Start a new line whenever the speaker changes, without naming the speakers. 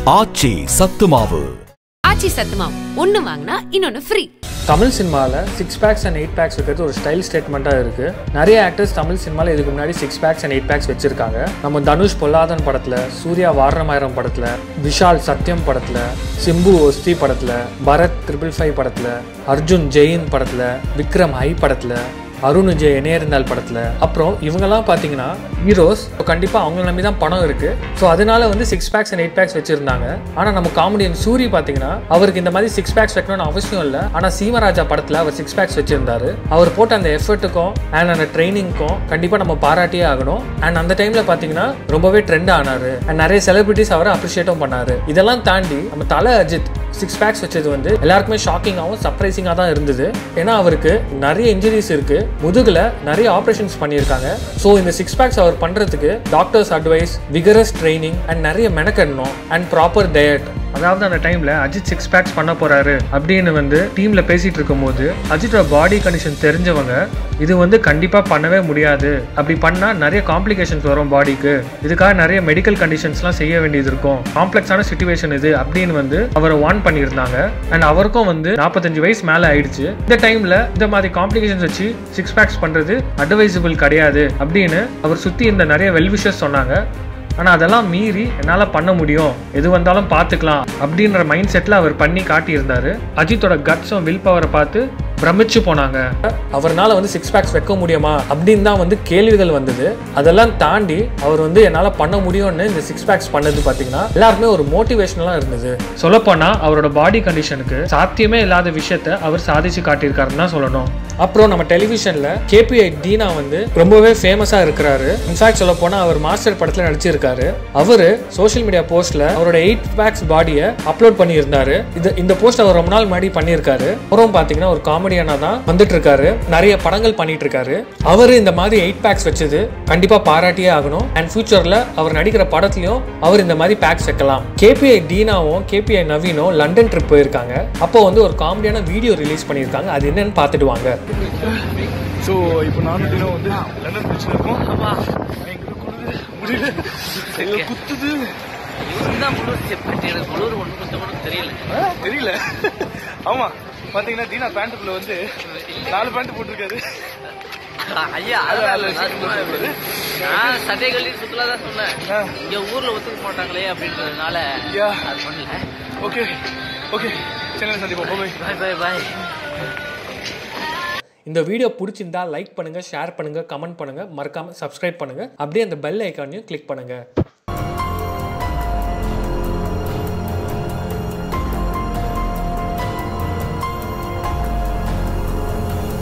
ஆச்சி சத்துமாவு
ஆச்சி சத்துமாவு ஒன்னு வாங்கினா இன்னொன்னு ஃப்ரீ
தமிழ் சினிமாவில் six packs and eight packs வைக்கிறது ஒரு ஸ்டைல் ஸ்டேட்மெண்ட்டாக இருக்குது நிறைய ஆக்டர்ஸ் தமிழ் சினிமாவில் இதுக்கு முன்னாடி six packs and eight packs வச்சிருக்காங்க நம்ம தனுஷ் பொல்லாதன் படத்தில் சூர்யா வாரணமாயிரம் படத்தில் விஷால் சத்யம் படத்தில் சிம்பு ஒஸ்தி படத்தில் பரத் ட்ரிபிள் ஃபைவ் படத்தில் அர்ஜுன் ஜெயின் படத்தில் விக்ரம் ஹை படத்தில் அருண் விஜய் இணையறிந்தால் படத்தில் அப்புறம் இவங்கெல்லாம் பார்த்தீங்கன்னா ஹீரோஸ் கண்டிப்பாக அவங்கள நம்பி தான் பணம் இருக்குது ஸோ அதனால வந்து six packs and eight packs வச்சிருந்தாங்க ஆனால் நம்ம காமெடியன் சூரி பார்த்தீங்கன்னா அவருக்கு இந்த மாதிரி சிக்ஸ் பேக்ஸ் வைக்கணும்னு அவசியம் இல்லை ஆனால் சீமராஜா படத்தில் அவர் சிக்ஸ் பேக்ஸ் வச்சிருந்தாரு அவர் போட்ட அந்த எஃபர்ட்டுக்கும் அண்ட் அந்த ட்ரைனிங்க்கும் கண்டிப்பாக நம்ம பாராட்டியே ஆகணும் அண்ட் அந்த டைமில் பார்த்தீங்கன்னா ரொம்பவே ட்ரெண்ட் ஆனாரு அண்ட் நிறைய செலிபிரிட்டிஸ் அவரை அப்ரிஷியேட்டும் பண்ணாரு இதெல்லாம் தாண்டி நம்ம தலை அஜித் சிக்ஸ் பேக்ஸ் வச்சது வந்து எல்லாருக்குமே ஷாக்கிங்காகவும் சர்ப்ரைசிங்காக தான் இருந்தது ஏன்னா அவருக்கு நிறைய இன்ஜுரிஸ் இருக்கு முதுகுல நிறைய ஆப்ரேஷன்ஸ் பண்ணியிருக்காங்க ஸோ இந்த சிக்ஸ் பேக்ஸ் அவர் பண்றதுக்கு doctors advice vigorous training and நிறைய மெனக்கடணும் அண்ட் ப்ராப்பர் டயட் அதாவது அந்த டைம்ல அஜித் சிக்ஸ் பேக்ஸ் பண்ண போறாரு அப்படின்னு வந்து டீம்ல பேசிட்டு இருக்கும்போது அஜித்தோட பாடி கண்டிஷன் தெரிஞ்சவங்க இது வந்து கண்டிப்பா பண்ணவே முடியாது அப்படி பண்ணா நிறைய காம்ப்ளிகேஷன்ஸ் வரும் பாடிக்கு இதுக்காக நிறைய மெடிக்கல் கண்டிஷன்ஸ்லாம் செய்ய வேண்டியது இருக்கும் காம்ப்ளெக்ஸான சுச்சுவேஷன் இது அப்படின்னு வந்து அவரை வார்ன் பண்ணியிருந்தாங்க அண்ட் அவருக்கும் வந்து நாற்பத்தஞ்சு வயசு மேலே ஆயிடுச்சு இந்த டைம்ல இந்த மாதிரி காம்ப்ளிகேஷன்ஸ் வச்சு சிக்ஸ் பேக்ஸ் பண்றது அட்வைசபிள் கிடையாது அப்படின்னு அவர் சுத்தி இந்த நிறைய வெல்விஷஸ் சொன்னாங்க ஆனால் அதெல்லாம் மீறி என்னால் பண்ண முடியும் எது வந்தாலும் பார்த்துக்கலாம் அப்படின்ற மைண்ட் செட்டில் அவர் பண்ணி காட்டியிருந்தாரு அஜித்தோட கட்ஸும் வில் பவரை பார்த்து பிரமிச்சு போனாங்க அவர்னால வந்து சிக்ஸ் பேக்ஸ் வைக்க முடியுமா அப்படின்னு தான் வந்து கேள்விகள் வந்தது அதெல்லாம் தாண்டி அவர் வந்து என்னால் பண்ண முடியும்னு இந்த சிக்ஸ் பேக்ஸ் பண்ணது பார்த்தீங்கன்னா எல்லாருமே ஒரு மோட்டிவேஷனலாக இருந்தது சொல்லப்போனால் அவரோட பாடி கண்டிஷனுக்கு சாத்தியமே இல்லாத விஷயத்த அவர் சாதிச்சு காட்டியிருக்காருன்னு தான் சொல்லணும் அப்புறம் நம்ம டெலிவிஷனில் கேபிஐ தீனா வந்து ரொம்பவே ஃபேமஸாக இருக்கிறாரு இன்ஃபேக்ட் சொல்ல போனால் அவர் மாஸ்டர் படத்தில் நடிச்சிருக்காரு அவர் சோஷியல் மீடியா போஸ்ட்ல அவரோட எயிட் பேக்ஸ் பாடியை அப்லோட் பண்ணியிருந்தாரு இது இந்த போஸ்ட் அவர் ரொம்ப நாள் முன்னாடி பண்ணியிருக்காரு அப்புறம் பார்த்தீங்கன்னா ஒரு காமெடியனாக தான் வந்துட்டு இருக்காரு நிறைய படங்கள் பண்ணிட்டு இருக்காரு அவர் இந்த மாதிரி எயிட் பேக்ஸ் வச்சது கண்டிப்பாக பாராட்டியே ஆகணும் அண்ட் ஃபியூச்சரில் அவர் நடிக்கிற படத்துலையும் அவர் இந்த மாதிரி பேக்ஸ் வைக்கலாம் கேபிஐ டீனாவும் கேபிஐ நவீனும் லண்டன் ட்ரிப் போயிருக்காங்க அப்போ வந்து ஒரு காமெடியான வீடியோ ரிலீஸ் பண்ணியிருக்காங்க அது என்னன்னு பார்த்துட்டு வாங்க
ஸோ இப்போ நானும் தினம் வந்து லண்டன் பீச்சில் இருக்கோம் எங்களுக்கு குளிரு முடியல ஐயோ, குத்துது
தான் குளிர் செப்பட்டு எனக்கு குளிர் ஒன்றும் கொஞ்சம் கூட தெரியல
ஆ, தெரியல ஆமா பாத்தீங்கன்னா தீனா பேண்ட்டுக்குள்ள வந்து நாலு பேண்ட் போட்டிருக்காரு
ஐயா
அது
அதான்
நல்ல
நான்
விஷயம்
சொன்னேன்.
சொல்றது.
நான் சட்டை கழட்டி சுத்தலா தான் சொன்னேன்
ஆ.
இங்க ஊர்ல ஒத்துக்க மாட்டாங்களே அப்படின்றதுனால
யா.
அது பண்ணல
ஓகே ஓகே சென்னை சந்திப்போம் போய்
பாய் பாய் பாய்
இந்த வீடியோ பிடிச்சிருந்தா லைக் பண்ணுங்க ஷேர் பண்ணுங்க கமெண்ட் பண்ணுங்க மறக்காம சப்ஸ்கிரைப் பண்ணுங்க அப்படியே அந்த பெல் ஐக்கானையும் கிளிக் பண்ணுங்க